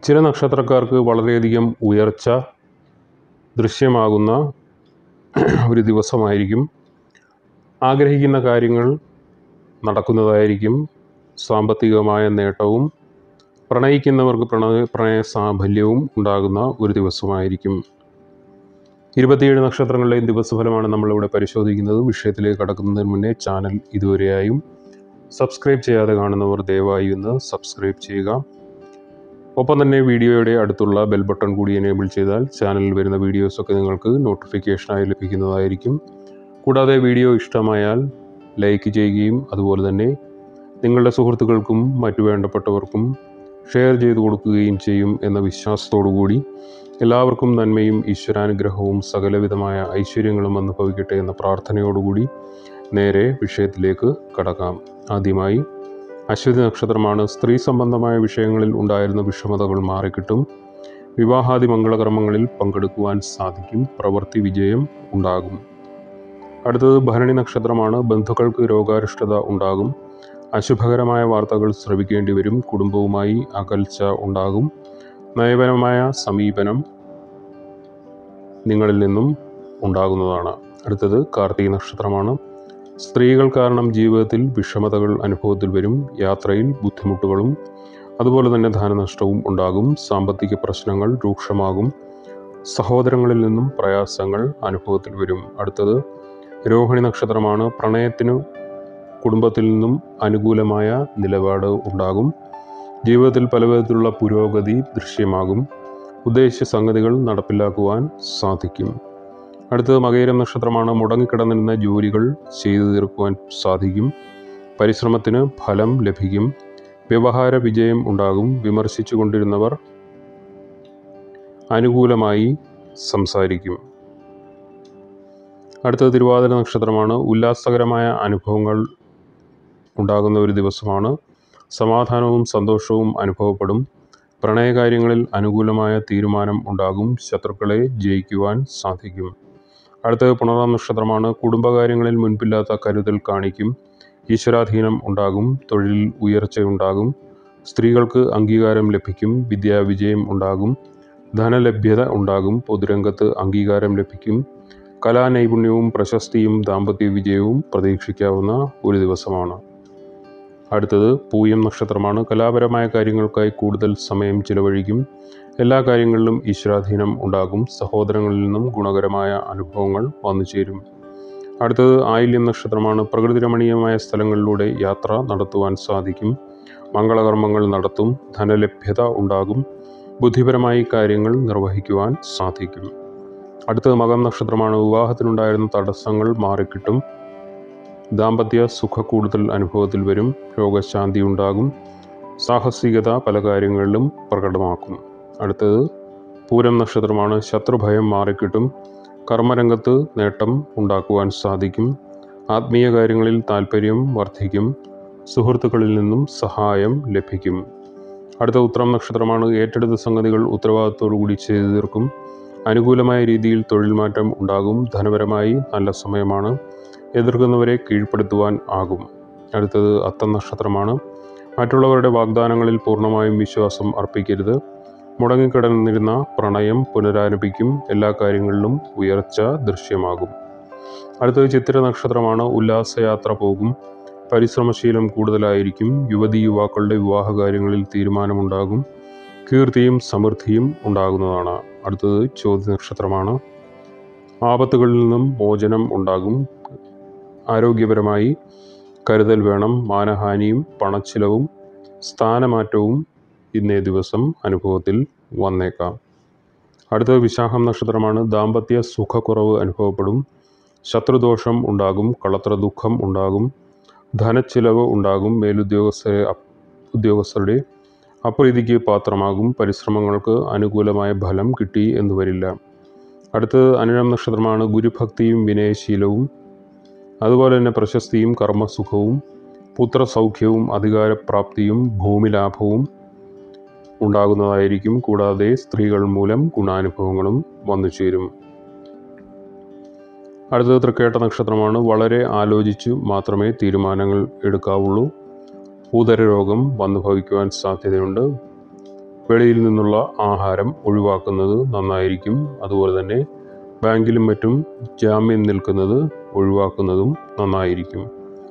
ചില നക്ഷത്രക്കാർക്ക് വളരെയധികം ഉയർച്ച ദൃശ്യമാകുന്ന ഒരു ദിവസമായിരിക്കും ആഗ്രഹിക്കുന്ന കാര്യങ്ങൾ നടക്കുന്നതായിരിക്കും സാമ്പത്തികമായ നേട്ടവും പ്രണയിക്കുന്നവർക്ക് പ്രണയ പ്രണയ സാഫല്യവും ഉണ്ടാകുന്ന ഒരു ദിവസമായിരിക്കും ഇരുപത്തിയേഴ് നക്ഷത്രങ്ങളുടെയും ദിവസഫലമാണ് നമ്മളിവിടെ പരിശോധിക്കുന്നത് വിഷയത്തിലേക്ക് കടക്കുന്നതിന് മുന്നേ ചാനൽ ഇതുവരെയായും സബ്സ്ക്രൈബ് ചെയ്യാതെ കാണുന്നവർ ദയവായി ഒന്ന് സബ്സ്ക്രൈബ് ചെയ്യുക ഒപ്പം തന്നെ വീഡിയോയുടെ അടുത്തുള്ള ബെൽ ബട്ടൺ കൂടി എനേബിൾ ചെയ്താൽ ചാനലിൽ വരുന്ന വീഡിയോസൊക്കെ നിങ്ങൾക്ക് നോട്ടിഫിക്കേഷനായി ലഭിക്കുന്നതായിരിക്കും കൂടാതെ വീഡിയോ ഇഷ്ടമായാൽ ലൈക്ക് ചെയ്യുകയും അതുപോലെ തന്നെ നിങ്ങളുടെ സുഹൃത്തുക്കൾക്കും മറ്റു വേണ്ടപ്പെട്ടവർക്കും ഷെയർ ചെയ്തു കൊടുക്കുകയും ചെയ്യും എന്ന വിശ്വാസത്തോടു കൂടി എല്ലാവർക്കും നന്മയും ഈശ്വരാനുഗ്രഹവും സകലവിധമായ ഐശ്വര്യങ്ങളും അനുഭവിക്കട്ടെ എന്ന പ്രാർത്ഥനയോടുകൂടി നേരെ വിഷയത്തിലേക്ക് കടക്കാം ആദ്യമായി അശ്വതി നക്ഷത്രമാണ് സ്ത്രീ സംബന്ധമായ വിഷയങ്ങളിൽ ഉണ്ടായിരുന്ന വിഷമതകൾ മാറിക്കിട്ടും വിവാഹാദി മംഗളകർമ്മങ്ങളിൽ പങ്കെടുക്കുവാൻ സാധിക്കും പ്രവൃത്തി വിജയം ഉണ്ടാകും അടുത്തത് ഭരണി നക്ഷത്രമാണ് ബന്ധുക്കൾക്ക് രോഗാരിഷ്ടത ഉണ്ടാകും അശുഭകരമായ വാർത്തകൾ ശ്രവിക്കേണ്ടി വരും കുടുംബവുമായി അകൽച്ച ഉണ്ടാകും നയപരമായ സമീപനം നിങ്ങളിൽ നിന്നും ഉണ്ടാകുന്നതാണ് അടുത്തത് കാർത്തിക നക്ഷത്രമാണ് സ്ത്രീകൾ കാരണം ജീവിതത്തിൽ വിഷമതകൾ അനുഭവത്തിൽ വരും യാത്രയിൽ ബുദ്ധിമുട്ടുകളും അതുപോലെ തന്നെ ധനനഷ്ടവും ഉണ്ടാകും സാമ്പത്തിക പ്രശ്നങ്ങൾ രൂക്ഷമാകും സഹോദരങ്ങളിൽ നിന്നും പ്രയാസങ്ങൾ അനുഭവത്തിൽ വരും അടുത്തത് രോഹിണി നക്ഷത്രമാണ് പ്രണയത്തിനു കുടുംബത്തിൽ നിന്നും അനുകൂലമായ നിലപാട് ഉണ്ടാകും ജീവിതത്തിൽ പലവിധത്തിലുള്ള പുരോഗതി ദൃശ്യമാകും ഉദ്ദേശിച്ച സംഗതികൾ നടപ്പിലാക്കുവാൻ സാധിക്കും അടുത്തത് മകയിരം നക്ഷത്രമാണ് മുടങ്ങിക്കിടന്നിരുന്ന ജോലികൾ ചെയ്തു തീർക്കുവാൻ സാധിക്കും പരിശ്രമത്തിന് ഫലം ലഭിക്കും വ്യവഹാര വിജയം ഉണ്ടാകും വിമർശിച്ചു കൊണ്ടിരുന്നവർ അനുകൂലമായി സംസാരിക്കും അടുത്തത് തിരുവാതിര നക്ഷത്രമാണ് ഉല്ലാസകരമായ അനുഭവങ്ങൾ ഉണ്ടാകുന്ന ഒരു ദിവസമാണ് സമാധാനവും സന്തോഷവും അനുഭവപ്പെടും പ്രണയകാര്യങ്ങളിൽ അനുകൂലമായ തീരുമാനം ഉണ്ടാകും ശത്രുക്കളെ ജയിക്കുവാൻ സാധിക്കും അടുത്തത് പുണറാം നക്ഷത്രമാണ് കുടുംബകാര്യങ്ങളിൽ മുൻപില്ലാത്ത കരുതൽ കാണിക്കും ഈശ്വരാധീനം ഉണ്ടാകും തൊഴിലിൽ ഉയർച്ചയുണ്ടാകും സ്ത്രീകൾക്ക് അംഗീകാരം ലഭിക്കും വിദ്യാവിജയം ഉണ്ടാകും ധനലഭ്യത ഉണ്ടാകും പൊതുരംഗത്ത് അംഗീകാരം ലഭിക്കും കലാനൈപുണ്യവും പ്രശസ്തിയും ദാമ്പത്യ വിജയവും പ്രതീക്ഷിക്കാവുന്ന ഒരു ദിവസമാണ് അടുത്തത് പൂയം നക്ഷത്രമാണ് കലാപരമായ കാര്യങ്ങൾക്കായി കൂടുതൽ സമയം ചിലവഴിക്കും എല്ലാ കാര്യങ്ങളിലും ഈശ്വരാധീനം ഉണ്ടാകും സഹോദരങ്ങളിൽ നിന്നും ഗുണകരമായ അനുഭവങ്ങൾ വന്നു ചേരും അടുത്തത് ആയില്യം നക്ഷത്രമാണ് പ്രകൃതി രമണീയമായ സ്ഥലങ്ങളിലൂടെ യാത്ര നടത്തുവാൻ സാധിക്കും മംഗളകർമ്മങ്ങൾ നടത്തും ധനലഭ്യത ഉണ്ടാകും ബുദ്ധിപരമായി കാര്യങ്ങൾ നിർവഹിക്കുവാൻ സാധിക്കും അടുത്തത് മകം നക്ഷത്രമാണ് വിവാഹത്തിനുണ്ടായിരുന്ന തടസ്സങ്ങൾ മാറിക്കിട്ടും ദാമ്പത്യ സുഖ കൂടുതൽ അനുഭവത്തിൽ വരും രോഗശാന്തി ഉണ്ടാകും സാഹസികത പല കാര്യങ്ങളിലും പ്രകടമാക്കും അടുത്തത് പൂരം നക്ഷത്രമാണ് ശത്രുഭയം മാറിക്കിട്ടും കർമ്മരംഗത്ത് നേട്ടം ഉണ്ടാക്കുവാൻ സാധിക്കും ആത്മീയ കാര്യങ്ങളിൽ താല്പര്യം വർദ്ധിക്കും സുഹൃത്തുക്കളിൽ നിന്നും സഹായം ലഭിക്കും അടുത്ത ഉത്രം നക്ഷത്രമാണ് ഏറ്റെടുത്ത സംഗതികൾ ഉത്തരവാദിത്തോടു കൂടി ചെയ്തു തീർക്കും അനുകൂലമായ രീതിയിൽ തൊഴിൽ മാറ്റം ഉണ്ടാകും ധനപരമായി നല്ല സമയമാണ് എതിർക്കുന്നവരെ കീഴ്പ്പെടുത്തുവാൻ ആകും അടുത്തത് അത്തം നക്ഷത്രമാണ് മറ്റുള്ളവരുടെ വാഗ്ദാനങ്ങളിൽ പൂർണ്ണമായും വിശ്വാസം അർപ്പിക്കരുത് മുടങ്ങിക്കിടന്നിരുന്ന പ്രണയം പുനരാരംഭിക്കും എല്ലാ കാര്യങ്ങളിലും ഉയർച്ച ദൃശ്യമാകും അടുത്തത് ചിത്ര നക്ഷത്രമാണ് ഉല്ലാസയാത്ര പോകും പരിശ്രമശീലം കൂടുതലായിരിക്കും യുവതി യുവാക്കളുടെ വിവാഹ കാര്യങ്ങളിൽ തീരുമാനമുണ്ടാകും കീർത്തിയും സമൃദ്ധിയും ഉണ്ടാകുന്നതാണ് അടുത്തത് ചോദ്യ നക്ഷത്രമാണ് ആപത്തുകളിൽ നിന്നും മോചനം ഉണ്ടാകും ആരോഗ്യപരമായി കരുതൽ വേണം മാനഹാനിയും പണച്ചിലവും സ്ഥാനമാറ്റവും ഇന്നേ ദിവസം അനുഭവത്തിൽ വന്നേക്കാം അടുത്തത് വിശാഖം നക്ഷത്രമാണ് ദാമ്പത്യ സുഖക്കുറവ് അനുഭവപ്പെടും ശത്രുദോഷം ഉണ്ടാകും കളത്ര ദുഃഖം ഉണ്ടാകും ധനച്ചിലവ് ഉണ്ടാകും മേലുദ്യോഗസ്ഥരെ ഉദ്യോഗസ്ഥരുടെ അപ്രീതിക്ക് പാത്രമാകും പരിശ്രമങ്ങൾക്ക് അനുകൂലമായ ഫലം കിട്ടി എന്ന് വരില്ല അടുത്തത് അനിഴം നക്ഷത്രമാണ് ഗുരുഭക്തിയും വിനയശീലവും അതുപോലെ തന്നെ പ്രശസ്തിയും കർമ്മസുഖവും പുത്രസൗഖ്യവും അധികാരപ്രാപ്തിയും ഭൂമിലാഭവും ഉണ്ടാകുന്നതായിരിക്കും കൂടാതെ സ്ത്രീകൾ മൂലം ഗുണാനുഭവങ്ങളും വന്നു ചേരും അടുത്തത് തൃക്കേട്ട നക്ഷത്രമാണ് വളരെ ആലോചിച്ചു മാത്രമേ തീരുമാനങ്ങൾ എടുക്കാവുള്ളൂ ഉദരരോഗം വന്നു ഭവിക്കുവാൻ സാധ്യതയുണ്ട് വെളിയിൽ നിന്നുള്ള ആഹാരം ഒഴിവാക്കുന്നത് നന്നായിരിക്കും അതുപോലെ തന്നെ ബാങ്കിലും മറ്റും ജാമ്യം നിൽക്കുന്നത് ഒഴിവാക്കുന്നതും നന്നായിരിക്കും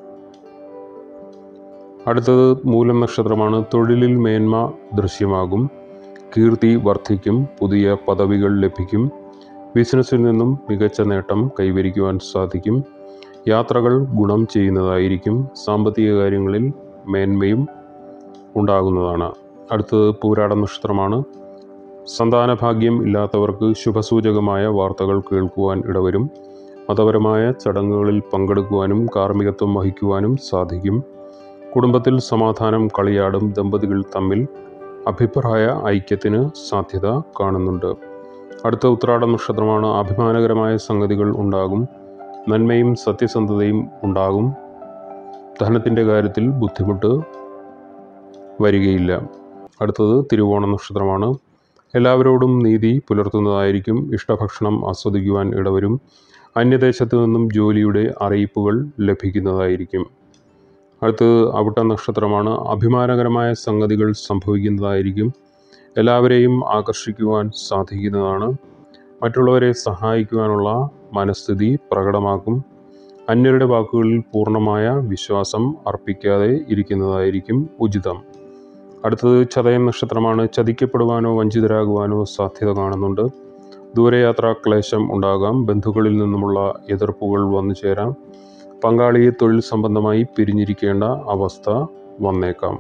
അടുത്തത് മൂലം നക്ഷത്രമാണ് തൊഴിലിൽ മേന്മ ദൃശ്യമാകും കീർത്തി വർദ്ധിക്കും പുതിയ പദവികൾ ലഭിക്കും ബിസിനസ്സിൽ നിന്നും മികച്ച നേട്ടം കൈവരിക്കുവാൻ സാധിക്കും യാത്രകൾ ഗുണം ചെയ്യുന്നതായിരിക്കും സാമ്പത്തിക കാര്യങ്ങളിൽ മേന്മയും ഉണ്ടാകുന്നതാണ് അടുത്തത് പൂരാട നക്ഷത്രമാണ് സന്താനഭാഗ്യം ഇല്ലാത്തവർക്ക് ശുഭസൂചകമായ വാർത്തകൾ കേൾക്കുവാൻ ഇടവരും മതപരമായ ചടങ്ങുകളിൽ പങ്കെടുക്കുവാനും കാർമ്മികത്വം വഹിക്കുവാനും സാധിക്കും കുടുംബത്തിൽ സമാധാനം കളിയാടും ദമ്പതികൾ തമ്മിൽ അഭിപ്രായ ഐക്യത്തിന് സാധ്യത കാണുന്നുണ്ട് അടുത്ത ഉത്രാട നക്ഷത്രമാണ് അഭിമാനകരമായ സംഗതികൾ ഉണ്ടാകും നന്മയും സത്യസന്ധതയും ഉണ്ടാകും ധനത്തിൻ്റെ കാര്യത്തിൽ ബുദ്ധിമുട്ട് വരികയില്ല അടുത്തത് തിരുവോണ നക്ഷത്രമാണ് എല്ലാവരോടും നീതി പുലർത്തുന്നതായിരിക്കും ഇഷ്ടഭക്ഷണം ആസ്വദിക്കുവാൻ ഇടവരും അന്യദേശത്തു നിന്നും ജോലിയുടെ അറിയിപ്പുകൾ ലഭിക്കുന്നതായിരിക്കും അടുത്തത് അവിട്ട നക്ഷത്രമാണ് അഭിമാനകരമായ സംഗതികൾ സംഭവിക്കുന്നതായിരിക്കും എല്ലാവരെയും ആകർഷിക്കുവാൻ സാധിക്കുന്നതാണ് മറ്റുള്ളവരെ സഹായിക്കുവാനുള്ള മനസ്ഥിതി പ്രകടമാക്കും അന്യരുടെ വാക്കുകളിൽ പൂർണ്ണമായ വിശ്വാസം അർപ്പിക്കാതെ ഇരിക്കുന്നതായിരിക്കും ഉചിതം അടുത്തത് ചതയം നക്ഷത്രമാണ് ചതിക്കപ്പെടുവാനോ വഞ്ചിതരാകുവാനോ സാധ്യത കാണുന്നുണ്ട് ദൂരയാത്രാ ക്ലേശം ഉണ്ടാകാം ബന്ധുക്കളിൽ നിന്നുമുള്ള എതിർപ്പുകൾ വന്നു ചേരാം പങ്കാളിയെ തൊഴിൽ സംബന്ധമായി പിരിഞ്ഞിരിക്കേണ്ട അവസ്ഥ വന്നേക്കാം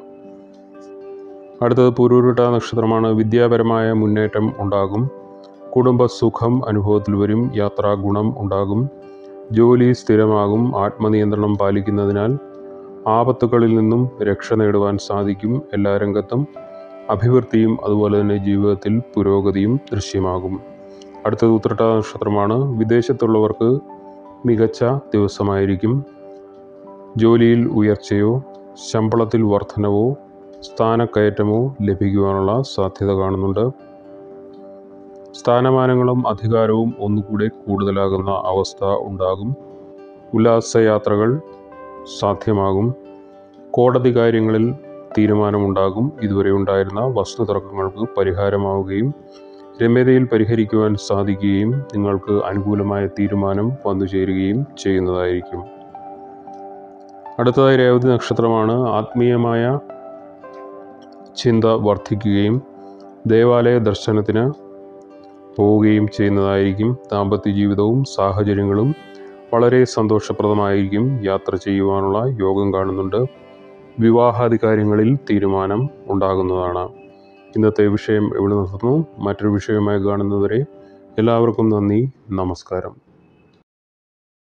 അടുത്തത് പുരൂരുട്ട നക്ഷത്രമാണ് വിദ്യാപരമായ മുന്നേറ്റം ഉണ്ടാകും കുടുംബ സുഖം അനുഭവത്തിൽ വരും യാത്രാ ഗുണം ഉണ്ടാകും ജോലി സ്ഥിരമാകും ആത്മനിയന്ത്രണം പാലിക്കുന്നതിനാൽ ആപത്തുകളിൽ നിന്നും രക്ഷ നേടുവാൻ സാധിക്കും എല്ലാ രംഗത്തും അഭിവൃദ്ധിയും അതുപോലെ തന്നെ ജീവിതത്തിൽ പുരോഗതിയും ദൃശ്യമാകും അടുത്തത് ഉത്രട്ട നക്ഷത്രമാണ് വിദേശത്തുള്ളവർക്ക് മികച്ച ദിവസമായിരിക്കും ജോലിയിൽ ഉയർച്ചയോ ശമ്പളത്തിൽ വർധനവോ സ്ഥാനക്കയറ്റമോ ലഭിക്കുവാനുള്ള സാധ്യത കാണുന്നുണ്ട് സ്ഥാനമാനങ്ങളും അധികാരവും ഒന്നുകൂടെ കൂടുതലാകുന്ന അവസ്ഥ ഉണ്ടാകും ഉല്ലാസയാത്രകൾ സാധ്യമാകും കോടതി കാര്യങ്ങളിൽ തീരുമാനമുണ്ടാകും ഇതുവരെ ഉണ്ടായിരുന്ന വസ്തു തർക്കങ്ങൾക്ക് പരിഹാരമാവുകയും രമ്യതയിൽ പരിഹരിക്കുവാൻ സാധിക്കുകയും നിങ്ങൾക്ക് അനുകൂലമായ തീരുമാനം വന്നു ചേരുകയും ചെയ്യുന്നതായിരിക്കും അടുത്തതായി രേവതി നക്ഷത്രമാണ് ആത്മീയമായ ചിന്ത വർദ്ധിക്കുകയും ദേവാലയ ദർശനത്തിന് പോവുകയും ചെയ്യുന്നതായിരിക്കും ദാമ്പത്യ ജീവിതവും സാഹചര്യങ്ങളും വളരെ സന്തോഷപ്രദമായിരിക്കും യാത്ര ചെയ്യുവാനുള്ള യോഗം കാണുന്നുണ്ട് വിവാഹാദി കാര്യങ്ങളിൽ തീരുമാനം ഉണ്ടാകുന്നതാണ് ഇന്നത്തെ വിഷയം ഇവിടെ നിർത്തുന്നു മറ്റൊരു വിഷയമായി കാണുന്നതുവരെ എല്ലാവർക്കും നന്ദി നമസ്കാരം